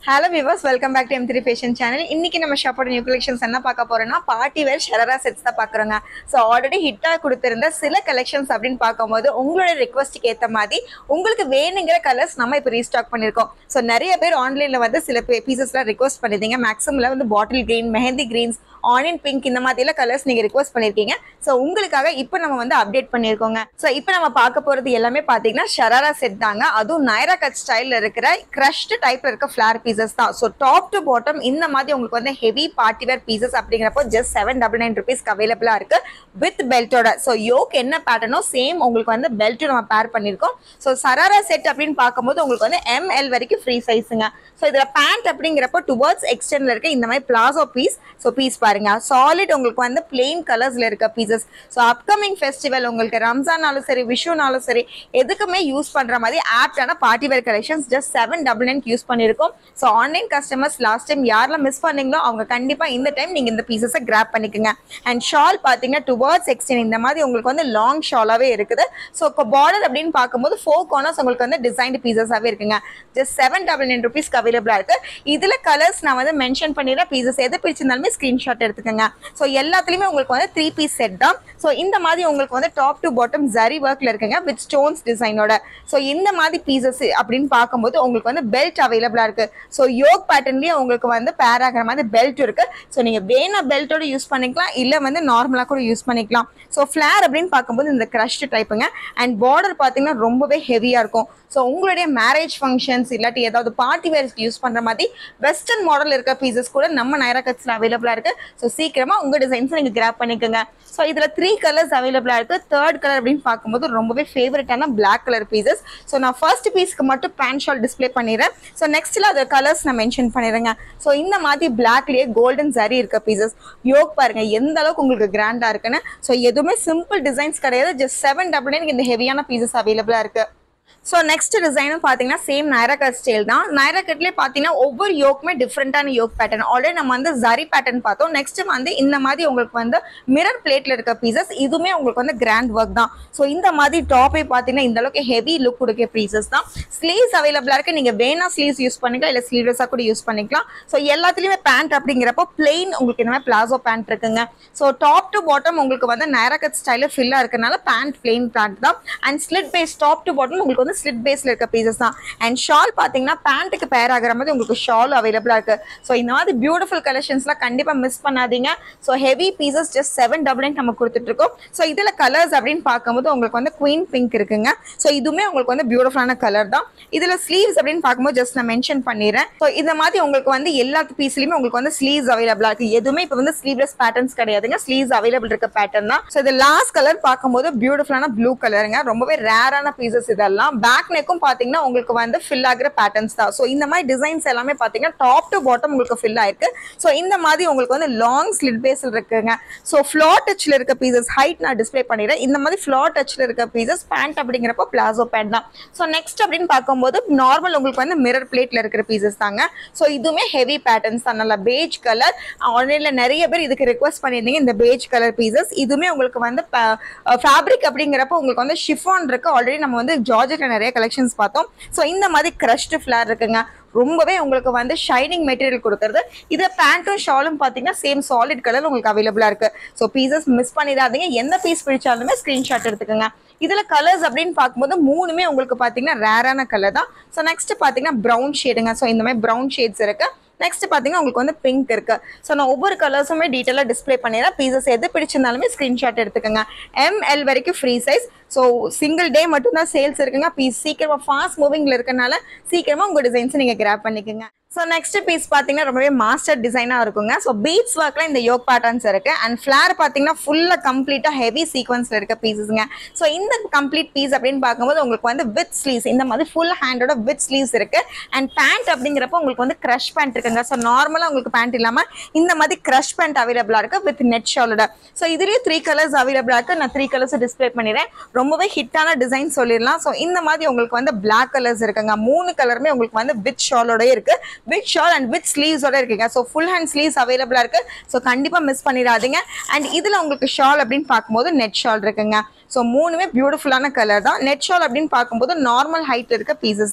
hello viewers welcome back to M three fashion channel இன்னைக்கு நம்ம ஷாப்போட நியூ கலெக்ஷன்ஸ் என்ன பார்க்க போறோம்னா பார்ட்டி வேர் ஷரரா செட்ஸ் தான் பார்க்குறோங்க ஸோ ஆல்ரெடி ஹிட்டாக கொடுத்திருந்த சில கலெக்ஷன்ஸ் அப்படின்னு பார்க்கும்போது உங்களோட ரெக்வஸ்ட்டுக்கு ஏற்ற மாதிரி உங்களுக்கு வேணுங்கிற கலர்ஸ் நம்ம இப்போ ரீஸ்டாக் பண்ணியிருக்கோம் ஸோ நிறைய பேர் ஆன்லைனில் வந்து சில பீசஸ்லாம் ரிக்வஸ்ட் பண்ணியிருந்தீங்க மேக்ஸிமில் வந்து bottle green mehndi greens onion pink இந்த மாதிரிலாம் கலர்ஸ் நீங்கள் ரிக்வஸ்ட் பண்ணியிருக்கீங்க ஸோ உங்களுக்காக இப்போ நம்ம வந்து அப்டேட் பண்ணியிருக்கோங்க ஸோ இப்போ நம்ம பார்க்க போகிறது எல்லாமே பார்த்தீங்கன்னா ஷராரா செட் தாங்க அதுவும் நைரா கட் ஸ்டைலில் இருக்கிற க்ரஷ்டு டைப்பில் இருக்க ஃப்ளார் பீசஸ் தான் ஸோ டாப் டு பாட்டம் இந்த மாதிரி உங்களுக்கு வந்து ஹெவி பார்ட்டி வேர் பீசஸ் அப்படிங்கிறப்போ ஜஸ்ட் செவன் டபுள் நைன் ருபீஸ்க்கு அவைலபிளாக இருக்கு வித் பெல்ட்டோட ஸோ யோக் என்ன பேட்டர்னோ சேம் உங்களுக்கு வந்து பெல்ட்டும் நம்ம பேர் பண்ணியிருக்கோம் ஸோ சராரா செட் அப்படின்னு பார்க்கும்போது உங்களுக்கு வந்து எம்எல் வரைக்கும் ஃப்ரீ சைஸுங்க ஸோ இதில் பேண்ட் அப்படிங்கிறப்போ டுவர்ட்ஸ் எக்ஸ்டெண்டில் இருக்க இந்த மாதிரி பிளாசோ பீஸ் ஸோ பீஸ் பாருங்க சாலிட் உங்களுக்கு வந்து பிளெயின் கலர்ஸில் இருக்க பீசஸ் ஸோ அப்கமிங் ஃபெஸ்டிவல் உங்களுக்கு ரம்ஜானாலும் சரி விஷுனாலும் சரி எதுக்குமே யூஸ் பண்ணுற மாதிரி ஆப்டான party wear collections just seven double nine use பண்ணியிருக்கோம் so online customers last time யாரெல்லாம் மிஸ் பண்ணீங்களோ அவங்க கண்டிப்பாக இந்த டைம் நீங்கள் இந்த பீசஸை கிராப் பண்ணிக்கோங்க அண்ட் ஷால் பார்த்தீங்கன்னா டுவர்ட்ஸ் எக்ஸ்டெண்ட் இந்த மாதிரி உங்களுக்கு வந்து லாங் ஷாலாகவே இருக்குது ஸோ பார்டர் அப்படின்னு பார்க்கும்போது ஃபோர் கார்னர்ஸ் உங்களுக்கு வந்து டிசைன்டு பீசஸாகவே இருக்குங்க ஜஸ்ட் செவன் டபுள் நைன் ருபீஸ்க்கு அவைலபிளாக இருக்கு இதில் கலர்ஸ் நான் வந்து மென்ஷன் பண்ணிடுறேன் பீசஸ் எது பிடிச்சிருந்தாலுமே ஸ்க்ரீன்ஷாட் எடுத்துக்கோங்க ஸோ எல்லாத்துலேயுமே உங்களுக்கு வந்து த்ரீ பீஸ் செட் தான் ஸோ இந்த மாதிரி உங்களுக்கு வந்து டாப் டு பாட்டம் ஜரி ஒர்க்கில் இருக்குங்க வித் ஸ்டோன்ஸ் டிசைனோட ஸோ இந்த மாதிரி பீசஸ் அப்படின்னு பார்க்கும்போது உங்களுக்கு வந்து பெல்ட் அவைலபிளாக இருக்கு ஸோ யோக் பேட்டர்ன்லேயே உங்களுக்கு வந்து பேர் ஆகிற மாதிரி பெல்ட் இருக்கு ஸோ நீங்கள் வேணா பெல்ட்டோட யூஸ் பண்ணிக்கலாம் இல்லை வந்து நார்மலாக கூட யூஸ் பண்ணிக்கலாம் ஸோ ஃப்ளேர் அப்படின்னு பார்க்கும்போது இந்த க்ரஷ்டு டைப்புங்க அண்ட் பார்டர் பார்த்தீங்கன்னா ரொம்பவே ஹெவியாக இருக்கும் ஸோ உங்களுடைய மேரேஜ் ஃபங்க்ஷன்ஸ் இல்லாட்டி ஏதாவது பார்ட்டி வேர்ஸ்க்கு யூஸ் பண்ணுற மாதிரி வெஸ்டர்ன் மாடல் இருக்க பீசஸ் கூட நம்ம நைரா கட்ஸில் அவைலபிளாக இருக்குது ஸோ சீக்கிரமாக உங்கள் டிசைன்ஸை நீங்கள் கிராப் பண்ணிக்கோங்க ஸோ இதில் த்ரீ கலர்ஸ் அவைலபிளாக இருக்குது தேர்ட் கலர் அப்படின்னு பார்க்கும்போது ரொம்பவே ஃபேவரட்டான பிளாக் கலர் பீசஸ் ஸோ நான் ஃபர்ஸ்ட் பீஸ்க்கு மட்டும் பேண்ட் ஷால் டிஸ்ப்ளே பண்ணிடுறேன் ஸோ நெக்ஸ்ட்டில் அது கலர்ஸ் நான் மென்ஷன் பண்ணிடுறேங்க ஸோ இந்த மாதிரி பிளாக்லேயே கோல்டன் சரி இருக்க பீசஸ் யோக் பாருங்க எந்த அளவுக்கு உங்களுக்கு கிராண்டாக இருக்குன்னு ஸோ எதுவுமே சிம்பிள் டிசைன்ஸ் கிடையாது ஜஸ்ட் செவன் டபுள் நைன் இந்த ஹெவியான பீசஸ் அவைலபிளாக இருக்குது ஸோ நெக்ஸ்ட் டிசைனும் பார்த்தீங்கன்னா சேம் நைரா கட் ஸ்டைல் தான் நைரா கட்லேயே பார்த்தீங்கன்னா ஒவ்வொரு யோக்குமே டிஃப்ரெண்ட்டான யோக் பேட்டர்ன் ஆல்ரெடி நம்ம வந்து ஜரி பேட்டர்ன் பார்த்தோம் நெக்ஸ்ட் வந்து இந்த மாதிரி உங்களுக்கு வந்து மிரர் பிளேட்ல இருக்க பீசஸ் இதுவுமே உங்களுக்கு வந்து கிராண்ட் ஒர்க் தான் ஸோ இந்த மாதிரி டாப்பே பார்த்தீங்கன்னா இந்த அளவுக்கு ஹெவி லுக் கொடுக்க பீசஸ் தான் ஸ்லீவ்ஸ் அவைலபிளாக இருக்கு நீங்கள் வேணா ஸ்லீவ்ஸ் யூஸ் பண்ணிக்கலாம் இல்லை ஸ்லீவ்லெஸ்ஸாக கூட யூஸ் பண்ணிக்கலாம் ஸோ எல்லாத்துலேயுமே பேண்ட் அப்படிங்கிறப்போ பிளெயின் உங்களுக்கு இந்த மாதிரி பிளாசோ பேண்ட் இருக்குங்க ஸோ டாப் டு பாட்டம் உங்களுக்கு வந்து நைரா கட் ஸ்டைலில் ஃபில்லாக இருக்கனால பேண்ட் பிளெயின் பேண்ட் தான் and slit base top to bottom உங்களுக்கு வந்து ஸ்லிட் பேஸ்ல இருக்க பீசஸ் தான் அண்ட் ஷால் பார்த்தீங்கன்னா பேண்ட்டுக்கு பேர் ஆகிற மாதிரி உங்களுக்கு ஷால் அவைலபிளாக இருக்கு ஸோ இந்த மாதிரி பியூட்டிஃபுல் கலெக்ஷன்ஸ்லாம் கண்டிப்பாக மிஸ் பண்ணாதீங்க so heavy pieces just seven double nine நம்ம கொடுத்துட்ருக்கோம் ஸோ இதில் கலர்ஸ் அப்படின்னு பார்க்கும்போது உங்களுக்கு வந்து குவீன் பிங்க் இருக்குங்க ஸோ இதுவுமே உங்களுக்கு வந்து பியூட்டிஃபுல்லான கலர் தான் இதில் ஸ்லீவ்ஸ் அப்படின்னு பார்க்கும்போது ஜஸ்ட் நான் மென்ஷன் பண்ணிடுறேன் ஸோ இந்த மாதிரி உங்களுக்கு வந்து எல்லா பீஸ்லையுமே உங்களுக்கு வந்து ஸ்லீவ்ஸ் அவைலபிளாக இருக்கு எதுவுமே இப்போ வந்து ஸ்லீவ்லெஸ் பேட்டர்ன்ஸ் கிடையாதுங்க ஸ்லீவ்ஸ் அவைலபிள் இருக்க பேட்டர்ன் தான் ஸோ இது லாஸ்ட் கலர் பார்க்கும்போது பியூட்டிஃபுல்லான ப்ளூ கலருங்க ரொம்பவே ரேரான பீசஸ் இதெல்லாம் பேக் நெக்கும் பார்த்தீங்கன்னா உங்களுக்கு வந்து ஃபில் ஆகிற பேட்டர்ன்ஸ் தான் ஸோ இந்த மாதிரி டிசைன்ஸ் எல்லாமே பார்த்தீங்கன்னா டாப் டு பாட்டம் உங்களுக்கு ஃபில் ஆயிருக்கு ஸோ இந்த மாதிரி உங்களுக்கு வந்து லாங் ஸ்லிட் பேஸில் இருக்குங்க ஸோ ஃப்ளார் டச்சில் இருக்க பீசஸ் ஹைட் நான் டிஸ்ப்ளே பண்ணிடுறேன் இந்த மாதிரி ஃப்ளார் டச்சில் இருக்க பீசஸ் பேண்ட் அப்படிங்கிறப்போ பிளாசோ பேண்ட் தான் ஸோ நெக்ஸ்ட் அப்படின்னு பார்க்கும்போது நார்மல் உங்களுக்கு வந்து மிரர் பிளேட்டில் இருக்கிற பீசஸ் தாங்க ஸோ இதுவுமே ஹெவி பேட்டர்ன்ஸ் தான் நல்லா பேஜ் கலர் ஆன்லைனில் நிறைய பேர் இதுக்கு ரெக்வஸ்ட் பண்ணியிருந்தீங்க இந்த பேஜ் கலர் பீசஸ் இதுவுமே உங்களுக்கு வந்து ஃபேப்ரிக் அப்படிங்கிறப்போ உங்களுக்கு வந்து ஷிஃபான் இருக்கு ஆல்ரெடி நம்ம வந்து ஜார்ஜெட்ல நிறைய கலெக்ஷன்ஸ் பார்த்தோம் ஸோ இந்த மாதிரி க்ரஷ்டு ஃப்ளார் இருக்குங்க ரொம்பவே உங்களுக்கு வந்து ஷைனிங் மெட்டீரியல் கொடுக்குறது இது பேண்ட்டும் ஷாலும் பார்த்தீங்கன்னா சேம் சாலிட் கலர் உங்களுக்கு அவைலபிளாக இருக்கு ஸோ பீசஸ் மிஸ் பண்ணிடாதீங்க எந்த பீஸ் பிடிச்சாலுமே ஸ்க்ரீன்ஷாட் எடுத்துக்கோங்க இதில் கலர்ஸ் அப்படின்னு பார்க்கும்போது மூணுமே உங்களுக்கு பார்த்தீங்கன்னா ரேரான கலர் தான் ஸோ நெக்ஸ்ட் பார்த்தீங்கன்னா ப்ரௌன் ஷேடுங்க ஸோ இந்த மாதிரி ப்ரௌன் ஷேட்ஸ் இருக்கு நெக்ஸ்ட் பார்த்தீங்கன்னா உங்களுக்கு வந்து பிங்க் இருக்கு ஸோ நான் ஒவ்வொரு கலர்ஸுமே டீட்டெயிலாக டிஸ்ப்ளே பண்ணிடுறேன் பீசஸ் எது பிடிச்சிருந்தாலுமே ஸ்க்ரீன்ஷாட் எடுத்துக்கோங்க எம்எல் வரைக்கும் free size so single day மட்டும்தான் சேல்ஸ் இருக்குங்க பீஸ் சீக்கிரமாக ஃபாஸ்ட் மூவிங்கில் இருக்கனால சீக்கிரமாக உங்கள் டிசைன்ஸை நீங்கள் கிராப் பண்ணிக்கோங்க ஸோ நெக்ஸ்ட் பீஸ் பார்த்தீங்கன்னா ரொம்பவே மாஸ்டர் டிசைனாக இருக்குங்க ஸோ பீட்ஸ் ஒர்க்கில் இந்த யோக் பேட்டர்ன்ஸ் இருக்கு அண்ட் ஃப்ளார் பார்த்தீங்கன்னா ஃபுல்லாக கம்ப்ளீட்டாக ஹெவி சீக்வன்ஸில் இருக்க பீசஸ்ங்க ஸோ இந்த கம்ப்ளீட் பீஸ் அப்படின்னு பார்க்கும்போது உங்களுக்கு வந்து வித் ஸ்லீவ்ஸ் இந்த மாதிரி ஃபுல் ஹேண்டோட வித் ஸ்லீவ்ஸ் இருக்கு அண்ட் பேண்ட் அப்படிங்கிறப்போ உங்களுக்கு வந்து க்ரஷ் பேண்ட் இருக்குங்க ஸோ நார்மலாக உங்களுக்கு பேண்ட் இல்லாமல் இந்த மாதிரி க்ரஷ் பேண்ட் அவைலபிளாக இருக்கு வித் நெட் ஷாலோட ஸோ இதுலேயே த்ரீ கலர்ஸ் அவைலபிளாக இருக்கு நான் த்ரீ கலர்ஸ் டிஸ்பிளே பண்ணிடுறேன் ரொம்பவே ஹிட்டான டிசைன் சொல்லிடலாம் ஸோ இந்த மாதிரி உங்களுக்கு வந்து பிளாக் கலர்ஸ் இருக்குங்க மூணு கலருமே உங்களுக்கு வந்து வித் ஷாலோட இருக்கு வித் ஷால் அண்ட் வித் ஸ்லீவ்ஸோட இருக்குங்க ஸோ ஃபுல் ஹேண்ட் ஸ்லீவ்ஸ் அவைலபிளாக இருக்கு ஸோ கண்டிப்பாக மிஸ் பண்ணிடாதீங்க அண்ட் இதில் உங்களுக்கு ஷால் அப்படின்னு பார்க்கும்போது நெட் ஷால் இருக்குங்க ஸோ மூணுமே பியூட்டிஃபுல்லான கலர் தான் நெட் ஷால் அப்படின்னு பார்க்கும்போது நார்மல் ஹைட் இருக்க பீசஸ் தான்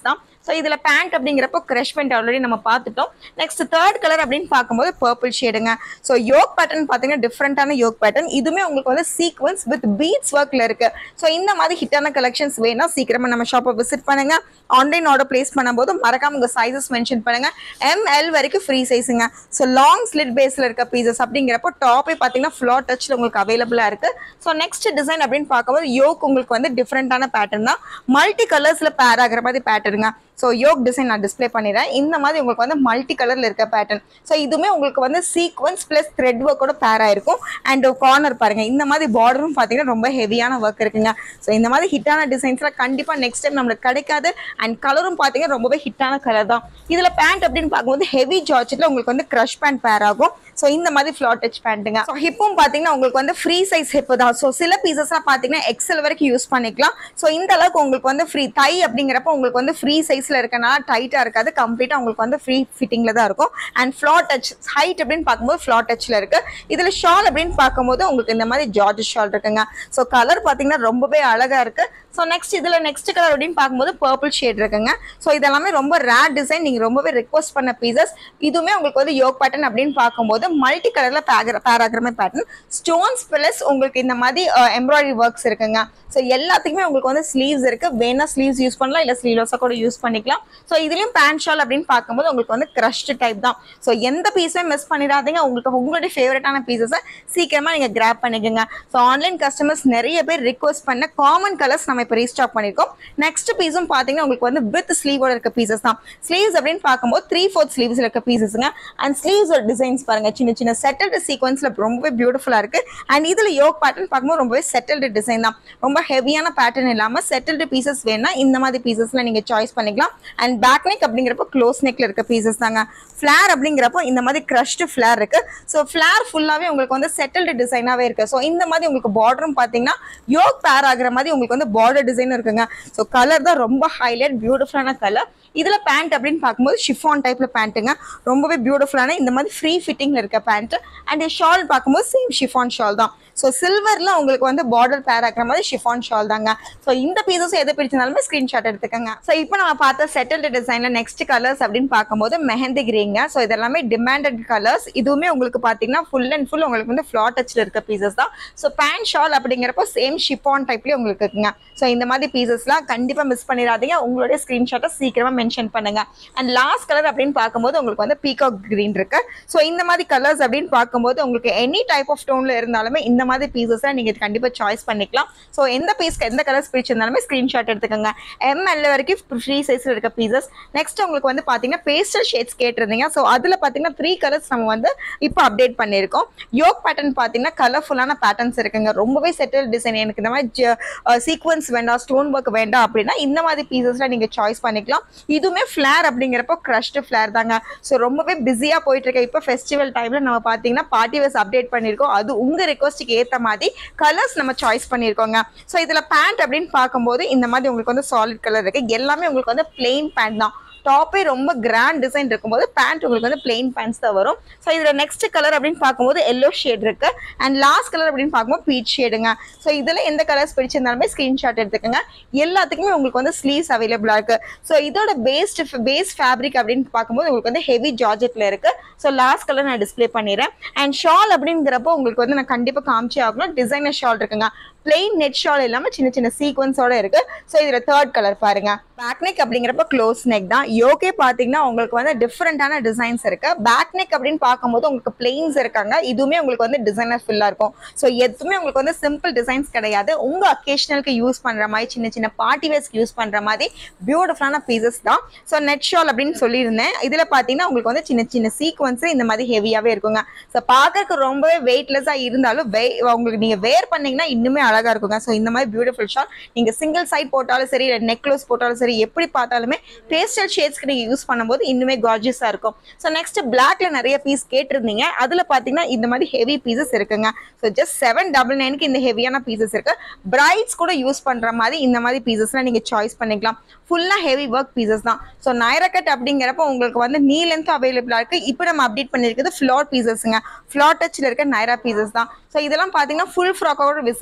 ஸோ இதில் பேண்ட் அப்படிங்கிறப்போ க்ரஷ் பேண்ட் ஆல்ரெடி நம்ம பார்த்துட்டோம் நெக்ஸ்ட் தேர்ட் கலர் அப்படின்னு பார்க்கும்போது பர்பிள் ஷேடுங்க ஸோ யோக் பேட்டர்ன் பார்த்தீங்கன்னா டிஃப்ரெண்ட்டான யோக் பேட்டர்ன் இதுவுமே உங்களுக்கு வந்து சீக்வன்ஸ் வித் பீட்ஸ் ஒர்க்கில் இருக்கு ஸோ இந்த மாதிரி ஹிட்டான கலெக்ஷன்ஸ் வேணா சீக்கிரமா நம்ம ஷாப்பை விசிட் பண்ணுங்க ஆன்லைன் ஆர்டர் பிளேஸ் பண்ணும்போது மறக்காம உங்க சைஸஸ் மென்ஷன் பண்ணுங்க எம்எல் வரைக்கும் ஃப்ரீ சைஸுங்க ஸோ லாங் ஸ்லிட் பேஸ்ல இருக்க பீசஸ் அப்படிங்கிறப்போ டாப்பே பார்த்தீங்கன்னா ஃப்ளாட் டச்சில் உங்களுக்கு அவைலபிளாக இருக்கு ஸோ நெக்ஸ்ட் டிசைன் அப்படின்னு பார்க்கும்போது யோக் உங்களுக்கு வந்து டிஃப்ரெண்ட்டான பேட்டர்ன் தான் மல்டி கலர்ஸ்ல பேர் ஆகிற மாதிரி பேட்டர்னுங்க ஸோ யோக் டிசைன் நான் டிஸ்ப்ளே பண்ணிடுறேன் இந்த மாதிரி உங்களுக்கு வந்து மல்டி கலரில் இருக்க பேட்டர்ன் ஸோ இதுவுமே உங்களுக்கு வந்து சீக்வன்ஸ் ப்ளஸ் த்ரெட் ஒர்க்கோட பேர் ஆயிருக்கும் அண்ட் கார்னர் பாருங்க இந்த மாதிரி பார்டரும் பார்த்தீங்கன்னா ரொம்ப ஹெவியான ஒர்க் இருக்குங்க ஸோ இந்த மாதிரி ஹிட்டான டிசைன்ஸ்லாம் கண்டிப்பாக நெக்ஸ்ட் டைம் நம்மளுக்கு கிடைக்காது அண்ட் கலரும் பார்த்தீங்கன்னா ரொம்பவே ஹிட்டான கலர் தான் இதில் பேண்ட் அப்படின்னு பார்க்கும்போது ஹெவி ஜார்ஜெட்டில் உங்களுக்கு வந்து க்ரஷ் பேண்ட் பேர் ஆகும் ஸோ இந்த மாதிரி ஃப்ளாட் டச் பேண்ட்டுங்க ஸோ ஹிப்பும் பார்த்தீங்கன்னா உங்களுக்கு வந்து ஃப்ரீ சைஸ் ஹிப்பு தான் ஸோ சில பீசஸ்லாம் பார்த்தீங்கன்னா எக்ஸல் வரைக்கும் யூஸ் பண்ணிக்கலாம் ஸோ இந்த அளவுக்கு உங்களுக்கு வந்து ஃப்ரீ தை அப்படிங்கிறப்ப உங்களுக்கு வந்து ஃப்ரீ சைஸில் இருக்கனால டைட்டாக இருக்காது கம்ப்ளீட்டாக உங்களுக்கு வந்து ஃப்ரீ ஃபிட்டிங்கில் தான் இருக்கும் அண்ட் ஃப்ளாட் டச் ஹைட் அப்படின்னு பார்க்கும்போது ஃப்ளாட் டச்சில் இருக்கு இதில் ஷால் அப்படின்னு பார்க்கும்போது உங்களுக்கு இந்த மாதிரி ஜார்ஜ் ஷால் இருக்குங்க ஸோ கலர் பார்த்தீங்கன்னா ரொம்பவே அழகாக இருக்கு ஸோ நெக்ஸ்ட் இதில் நெக்ஸ்ட் கலர் அப்படின்னு பார்க்கும்போது பர்பிள் ஷேட் இருக்குங்க ஸோ இதெல்லாமே ரொம்ப ரேர் டிசைன் நீங்கள் ரொம்பவே ரிக்வஸ்ட் பண்ண பீசஸ் இதுவுமே உங்களுக்கு வந்து யோக் பேட்டர்ன் அப்படின்னு பார்க்கும்போது மல்டி கலரில் பேர் பேராகிரமே பேட்டர்ன் ஸ்டோன்ஸ் ப்ளஸ் உங்களுக்கு இந்த மாதிரி எம்ப்ராய்டரி ஒர்க்ஸ் இருக்குங்க ஸோ எல்லாத்துக்குமே உங்களுக்கு வந்து ஸ்லீவ்ஸ் இருக்கு வேணா ஸ்லீவ்ஸ் யூஸ் பண்ணலாம் இல்லை ஸ்லீவ்லெஸ்ஸாக கூட யூஸ் பண்ணிக்கலாம் ஸோ இதுலயும் பேண்ட் ஷால் அப்படின்னு பார்க்கும்போது உங்களுக்கு வந்து க்ரஷ்டு டைப் தான் ஸோ எந்த பீஸுமே மிஸ் பண்ணிடாதீங்க உங்களுக்கு உங்களுடைய ஃபேவரட்டான பீசஸை சீக்கிரமா நீங்க கிராப் பண்ணிக்கோங்க ஸோ ஆன்லைன் கஸ்டமர்ஸ் நிறைய பேர் ரிக்வஸ்ட் பண்ண காமன் கலர்ஸ் நம்ம இப்போ ரீஸ்டாக் பண்ணியிருக்கோம் நெக்ஸ்ட் பீஸும் பார்த்தீங்கன்னா உங்களுக்கு வந்து வித் ஸ்லீவோட இருக்க பீசஸ் தான் ஸ்லீவ்ஸ் அப்படின்னு பார்க்கும்போது த்ரீ ஃபோர்த் ஸ்லீவ்ஸ் இருக்க பீசஸ்ங்க அண்ட் ஸ்லீவ்ஸ் டிசைன்ஸ் பாருங்க சின்ன சின்ன செட்டில்டு சீக்வன்ஸ்ல ரொம்பவே பியூட்டிஃபுல்லா இருக்கு அண்ட் இதுல யோக் பேட்டர்ன் பார்க்கும்போது ரொம்பவே செட்டில்டு டிசைன் தான் ரொம்ப ஹெவியான பேட்டர்ன் இல்லாம செட்டில்டு பீசஸ் வேணா இந்த மாதிரி பீசஸ்ல நீங்க சாய்ஸ் பண்ணிக்கலாம் அண்ட் பேக் நெக் அப்படிங்கிறப்போ க்ளோஸ் நெக்ல இருக்க பீசஸ் தாங்க ஃபிளார் அப்படிங்கிறப்போ இந்த மாதிரி க்ரஷ்டு ஃபிளார் இருக்கு ஸோ ஃபிளார் ஃபுல்லாவே உங்களுக்கு வந்து செட்டில்டு டிசைனாவே இருக்கு ஸோ இந்த மாதிரி உங்களுக்கு பார்டரும் பார்த்தீங்கன்னா யோக் பேர் ஆகுற மாதிரி உங்களுக்கு வந்து பார்டர் டிசைன் இருக்குங்க ஸோ கலர் தான் ரொம்ப ஹைலைட் பியூட்டிஃபுல்லான கலர் இதுல பேண்ட் அப்படின்னு பார்க்கும்போது ஷிஃபான் டைப்ல பேண்ட்டுங்க ரொம்பவே பியூட்டிஃபுல்லான இந்த மாதிரி ஃப்ரீ ஃபிட்டிங்ல இருக்க பேண்ட் அண்ட் ஷால் பார்க்கும்போது சேம் ஷிஃபான் ஷால் தான் ஸோ சில்வர்ல உங்களுக்கு வந்து பார்டர் பேர் ஆகிற மாதிரி ஷிஃபான் ஷால் தாங்க ஸோ இந்த பீசஸ் எது பிடிச்சிருந்தாலுமே ஸ்கிரீன்ஷாட் எடுத்துக்கோங்க ஸோ இப்போ நம்ம பார்த்த செட்டில்டு டிசைன்ல நெக்ஸ்ட் கலர்ஸ் அப்படின்னு பார்க்கும்போது மெஹந்தி கிரீங்க ஸோ இதெல்லாமே டிமாண்டட் கலர்ஸ் இதுவுமே உங்களுக்கு பார்த்தீங்கன்னா ஃபுல் அண்ட் ஃபுல் உங்களுக்கு வந்து ஃப்ளாட் டச்சில் இருக்க பீசஸ் தான் ஸோ பேண்ட் ஷால் அப்படிங்கிறப்போ சேம் ஷிஃபான் டைப்லேயே உங்களுக்கு இருக்குங்க ஸோ இந்த மாதிரி பீசஸ்லாம் கண்டிப்பாக மிஸ் பண்ணிடாதீங்க உங்களுடைய ஸ்க்ரீன்ஷாட்டை சீக்கிரமாக மென்ஷன் பண்ணுங்க அண்ட் லாஸ்ட் கலர் அப்படின்னு பார்க்கும்போது உங்களுக்கு வந்து பீகாக் கிரீன் இருக்கு ஸோ இந்த மாதிரி கலர்ஸ் அப்படின்னு பார்க்கும்போது உங்களுக்கு எனி டைப் ஆஃப் டோன்ல இருந்தாலுமே இந்த மாதிரி பீசஸை நீங்கள் கண்டிப்பாக சாய்ஸ் பண்ணிக்கலாம் ஸோ எந்த பீஸ்க்கு எந்த கலர்ஸ் பிடிச்சிருந்தாலுமே ஸ்க்ரீன்ஷாட் எடுத்துக்கோங்க எம்எல்ல வரைக்கும் ஃப்ரீ சைஸில் இருக்க பீசஸ் நெக்ஸ்ட் உங்களுக்கு வந்து பார்த்தீங்கன்னா பேஸ்டல் ஷேட்ஸ் கேட்டிருந்தீங்க ஸோ அதில் பார்த்தீங்கன்னா த்ரீ கலர்ஸ் நம்ம வந்து இப்போ அப்டேட் பண்ணியிருக்கோம் யோக் பேட்டர்ன் பார்த்தீங்கன்னா கலர்ஃபுல்லான பேட்டர்ன்ஸ் இருக்குங்க ரொம்பவே செட்டில் டிசைன் எனக்கு இந்த மாதிரி சீக்வன்ஸ் வேண்டாம் ஸ்டோன் ஒர்க் வேண்டாம் அப்படின்னா இந்த மாதிரி பீசஸ்ல நீங்கள் சாய்ஸ் பண்ணிக்கலாம் இதுவுமே ஃப்ளேர் அப்படிங்கிறப்போ க்ரஷ்டு ஃப்ளேர் தாங்க ஸோ ரொம்பவே பிஸியாக போயிட்டு இருக்க இப்போ ஃபெஸ்டிவல் டைமில் நம்ம பார்த்தீங்கன்னா பார்ட்டி வேஸ் அப்டேட் பண்ணியிருக்கோம் அது உங்கள் ரெக்வஸ்ட்டுக்கு ஏற்ற மாதிரி கலர்ஸ் நம்ம சாய்ஸ் பண்ணியிருக்கோங்க ஸோ இதில் பேண்ட் அப்படின்னு பார்க்கும்போது இந்த மாதிரி உங்களுக்கு வந்து சாலிட் கலர் இருக்குது எல்லாமே உங்களுக்கு வந்து பிளெயின் பேண்ட் தான் டாப்பே ரொம்ப கிராண்ட் டிசைன் இருக்கும்போது பேண்ட் உங்களுக்கு வந்து பிளெயின் பேண்ட்ஸ் தான் வரும் ஸோ இதில் நெக்ஸ்ட் கலர் அப்படின்னு பார்க்கும்போது எல்லோ ஷேட் இருக்கு அண்ட் லாஸ்ட் கலர் அப்படின்னு பார்க்கும்போது பீச் ஷேடுங்க ஸோ இதில் எந்த கலர்ஸ் பிடிச்சிருந்தாலுமே ஸ்க்ரீன்ஷாட் எடுத்துக்கோங்க எல்லாத்துக்குமே உங்களுக்கு வந்து ஸ்லீவ்ஸ் அவைலபிளாக இருக்கு ஸோ இதோட பேஸ்ட் பேஸ் ஃபேப்ரிக் அப்படின்னு பார்க்கும்போது உங்களுக்கு வந்து ஹெவி ஜார்ஜெட்டில் இருக்கு ஸோ லாஸ்ட் கலர் நான் டிஸ்ப்ளே பண்ணிடுறேன் அண்ட் ஷால் அப்படிங்கிறப்போ உங்களுக்கு வந்து நான் கண்டிப்பாக காமிச்சே ஆகணும் டிசைனர் ஷால் இருக்குங்க பிளெயின் நெட் ஷால் இல்லாமல் சின்ன சின்ன சீக்வன்ஸோட இருக்கு ஸோ இதில் தேர்ட் கலர் பாருங்க பேக் நெக் அப்படிங்கிறப்ப க்ளோஸ் நெக் தான் யோகே பார்த்தீங்கன்னா உங்களுக்கு வந்து டிஃப்ரெண்டான டிசைன்ஸ் இருக்கு பேக் நெக் அப்படின்னு பார்க்கும்போது உங்களுக்கு பிளெயின்ஸ் இருக்காங்க இதுவுமே உங்களுக்கு வந்து டிசைனர் ஃபுல்லாக இருக்கும் ஸோ எதுவுமே உங்களுக்கு வந்து சிம்பிள் டிசைன்ஸ் கிடையாது உங்க அக்கேஷனலுக்கு யூஸ் பண்ற மாதிரி சின்ன சின்ன பார்ட்டி வேஸ்க்கு யூஸ் பண்ற மாதிரி பியூட்டிஃபுல்லான பீசஸ் தான் ஸோ நெட் ஷால் அப்படின்னு சொல்லியிருந்தேன் இதில் பார்த்தீங்கன்னா உங்களுக்கு வந்து சின்ன சின்ன சீக்வன்ஸ் இந்த மாதிரி ஹெவியாகவே இருக்குங்க ஸோ பார்க்கறதுக்கு ரொம்பவே வெயிட்லெஸ்ஸாக இருந்தாலும் வே உங்களுக்கு நீங்கள் வேர் பண்ணீங்கன்னா இன்னுமே அழகாக இருக்குங்க ஸோ இந்த மாதிரி பியூட்டிஃபுல் ஷால் நீங்கள் சிங்கிள் சைட் போட்டாலும் சரி இல்லை நெக்லஸ் போட்டாலும் சரி எப்படி பார்த்தாலுமே பேஸ்டல் ஷேட்ஸ்க்கு நீங்கள் யூஸ் பண்ணும்போது இன்னுமே கார்ஜியஸாக இருக்கும் ஸோ நெக்ஸ்ட் பிளாக்ல நிறைய பீஸ் கேட்டிருந்தீங்க அதில் பார்த்தீங்கன்னா இந்த மாதிரி ஹெவி பீசஸ் இருக்குங்க ஸோ ஜஸ்ட் செவன் டபுள் நைனுக்கு இந்த ஹெவியான பீசஸ் இருக்கு பிரைட்ஸ் கூட யூஸ் பண்ணுற மாதிரி இந்த மாதிரி பீசஸ்லாம் நீங்கள் சாய்ஸ் பண்ணிக்கலாம் ஃபுல்லாக ஹெவி ஒர்க் பீசஸ் தான் ஸோ நைரா கட் அப்படிங்கிறப்ப உங்களுக்கு வந்து நீ லென்த் அவைலபிளாக இருக்குது இப்போ நம்ம அப்டேட் பண்ணியிருக்கிறது ஃப்ளாட் பீசஸ்ங்க ஃப்ளாட் டச்சில் இருக்க நைரா பீசஸ் தான் ஸோ இதெல்லாம் பார்த்தீங்கன்னா ஃபுல் ஃப்ராக்கோட விசிபிள் ஆகும்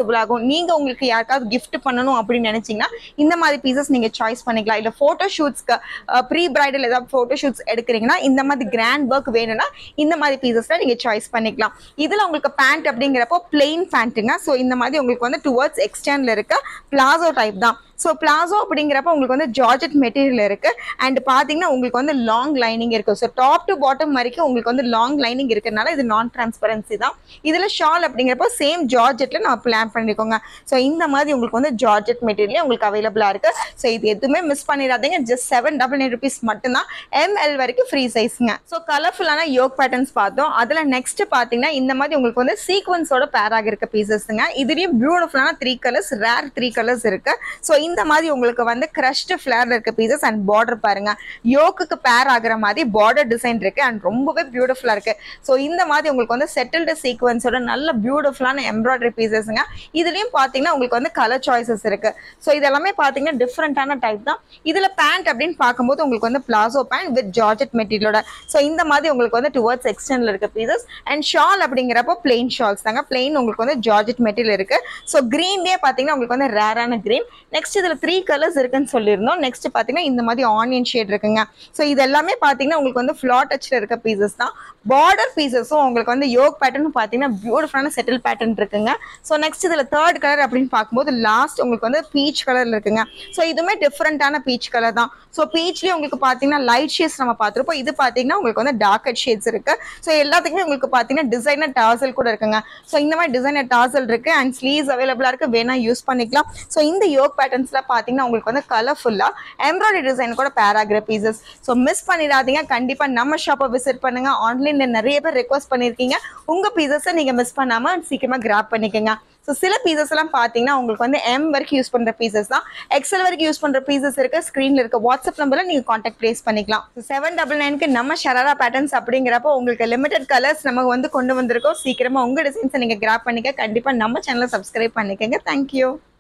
நீங்கள் உங்களுக்கு யாருக்காவது gift பண்ணணும் அப்படின்னு நினச்சிங்கன்னா இந்த மாதிரி பீசஸ் நீங்கள் சாய்ஸ் பண்ணிக்கலாம் இல்லை ஃபோட்டோ ஷூட்ஸ்க்கு ப்ரீ பிரைடல் ஏதாவது ஃபோட்டோ ஷூட்ஸ் எடுக்கிறீங்கன்னா இந்த மாதிரி கிராண்ட் ஒர்க் வேணும்னா இந்த மாதிரி பீசஸ்ல நீங்கள் சாய்ஸ் பண்ணிக்கலாம் இதில் உங்களுக்கு பேண்ட் அப்படிங்கிறப்போ பிளெயின் பேண்ட்டுங்க ஸோ இந்த மாதிரி உங்களுக்கு வந்து டுவர்ட்ஸ் எக்ஸ்டர்னில் இருக்க பிளாசோ டைப் தான் ஸோ பிளாசோ அப்படிங்கிறப்ப உங்களுக்கு வந்து ஜார்ஜெட் மெட்டீரியல் இருக்கு அண்ட் பார்த்தீங்கன்னா உங்களுக்கு வந்து லாங் லைனிங் இருக்கு ஸோ டாப் டு பாட்டம் வரைக்கும் உங்களுக்கு வந்து லாங் லைனிங் இருக்கிறதுனால இது நான் டிரான்ஸ்பரன்சி தான் இதில் ஷால் அப்படிங்கிறப்ப சேம் ஜார்ஜெட்டில் நான் பிளான் பண்ணிக்கோங்க ஸோ இந்த மாதிரி உங்களுக்கு வந்து ஜார்ஜெட் மெட்டீரியல் உங்களுக்கு அவைலபிளாக இருக்கு ஸோ இது எதுவுமே மிஸ் பண்ணிடாதீங்க just seven double nine rupees மட்டும்தான் எம்எல் வரைக்கும் ஃப்ரீ சைஸ்ங்க ஸோ கலர்ஃபுல்லான யோக் பேட்டர்ன்ஸ் பார்த்தோம் அதில் நெக்ஸ்ட் பார்த்தீங்கன்னா இந்த மாதிரி உங்களுக்கு வந்து சீக்வன்ஸோட பேராக இருக்க பீசஸ்ங்க இதுலேயும் பியூட்டிஃபுல்லான three colours rare three colours இருக்கு ஸோ இந்த மாதிரி உங்களுக்கு வந்து கிரஷ்டு ஃபிளேர்ல இருக்க பீசஸ் அண்ட் பார்டர் பாருங்க யோக்குக்கு பேர் ஆகுற மாதிரி பார்டர் டிசைன் இருக்கு அண்ட் ரொம்பவே பியூட்டிஃபுல்லா இருக்கு ஸோ இந்த மாதிரி உங்களுக்கு வந்து செட்டில்டு சீக்வன்ஸோட நல்ல பியூட்டிஃபுல்லான எம்ப்ராய்டரி பீசஸ்ங்க இதுலயும் பாத்தீங்கன்னா உங்களுக்கு வந்து கலர் சாய்ஸஸ் இருக்கு ஸோ இதெல்லாமே பாத்தீங்கன்னா டிஃப்ரெண்டான டைப் தான் இதுல பேண்ட் அப்படின்னு பார்க்கும்போது உங்களுக்கு வந்து பிளாசோ பேண்ட் வித் ஜார்ஜெட் மெட்டீரியலோட ஸோ இந்த மாதிரி உங்களுக்கு வந்து டுவர்ட்ஸ் எக்ஸ்டென்ல இருக்க பீசஸ் அண்ட் ஷால் அப்படிங்கிறப்போ பிளெயின் ஷால்ஸ் தாங்க பிளெயின் உங்களுக்கு வந்து ஜார்ஜெட் மெட்டீரியல் இருக்கு ஸோ கிரீன்லேயே பார்த்தீங்கன்னா உங்களுக்கு வந்து ரேரான கிரீன் நெக்ஸ்ட் இதில் த்ரீ கலர்ஸ் இருக்குன்னு சொல்லியிருந்தோம் நெக்ஸ்ட் பார்த்தீங்கன்னா இந்த மாதிரி ஆனியன் ஷேட் இருக்குங்க ஸோ இது எல்லாமே பார்த்தீங்கன்னா உங்களுக்கு வந்து ஃப்ளாட் டச்சில் இருக்க பீசஸ் தான் பார்டர் பீசஸும் உங்களுக்கு வந்து யோக் பேட்டர்ன் பார்த்தீங்கன்னா பியூட்டிஃபுல்லான செட்டில் பேட்டர்ன் இருக்குங்க ஸோ நெக்ஸ்ட் இதில் தேர்ட் கலர் அப்படின்னு பார்க்கும்போது லாஸ்ட் உங்களுக்கு வந்து பீச் கலரில் இருக்குங்க ஸோ இதுவுமே டிஃப்ரெண்ட்டான பீச் கலர் தான் ஸோ பீச்லேயே உங்களுக்கு பார்த்தீங்கன்னா லைட் ஷேட்ஸ் நம்ம பார்த்துருப்போம் இது பார்த்தீங்கன்னா உங்களுக்கு வந்து டார்க்கட் ஷேட்ஸ் இருக்கு ஸோ எல்லாத்துக்குமே உங்களுக்கு பார்த்தீங்கன்னா டிசைனர் டாசல் கூட இருக்குங்க ஸோ இந்த மாதிரி டிசைனர் டாசல் இருக்கு அண்ட் ஸ்லீவ்ஸ் அவைலபிளாக இருக்கு வேணா யூஸ் பண்ணிக்கலாம் ஸோ இந்த யோக் பேட்டர்ன்ஸ்ல பார்த்தீங்கன்னா உங்களுக்கு வந்து கலர்ஃபுல்லாக எம்ப்ராய்டரி டிசைன் கூட பேராகிற பீசஸ் ஸோ மிஸ் பண்ணிடாதீங்க கண்டிப்பாக நம்ம ஷாப்பை விசிட் பண்ணுங்க ஆன்லைனில் நிறைய பேர் ரெக்வஸ்ட் பண்ணியிருக்கீங்க உங்கள் பீசஸை நீங்கள் மிஸ் பண்ணாமல் சீக்கிரமாக கிராப் பண்ணிக்கோங்க ஸோ சில பீசஸ் எல்லாம் பார்த்தீங்கன்னா உங்களுக்கு வந்து எம் வரைக்கும் யூஸ் பண்ணுற பீசஸ் தான் எக்ஸல் வரைக்கும் யூஸ் பண்ணுற பீசஸ் இருக்கு ஸ்க்ரீனில் இருக்க வாட்ஸ்அப் நம்பரில் நீங்கள் காண்டாக்ட் ப்ளேஸ் பண்ணிக்கலாம் ஸோ செவன் டபுள் நைனுக்கு நம்ம ஷராரா பேட்டர்ன்ஸ் அப்படிங்கிறப்போ உங்களுக்கு லிமிடெட் கலர்ஸ் நம்ம வந்து கொண்டு வந்திருக்கோம் சீக்கிரமாக உங்கள் டிசைன்ஸை நீங்கள் கிராப் பண்ணிக்க கண்டிப்பாக நம்ம சேனலை சப்ஸ்கிரைப் பண்ணிக்கோங்க தேங்க்யூ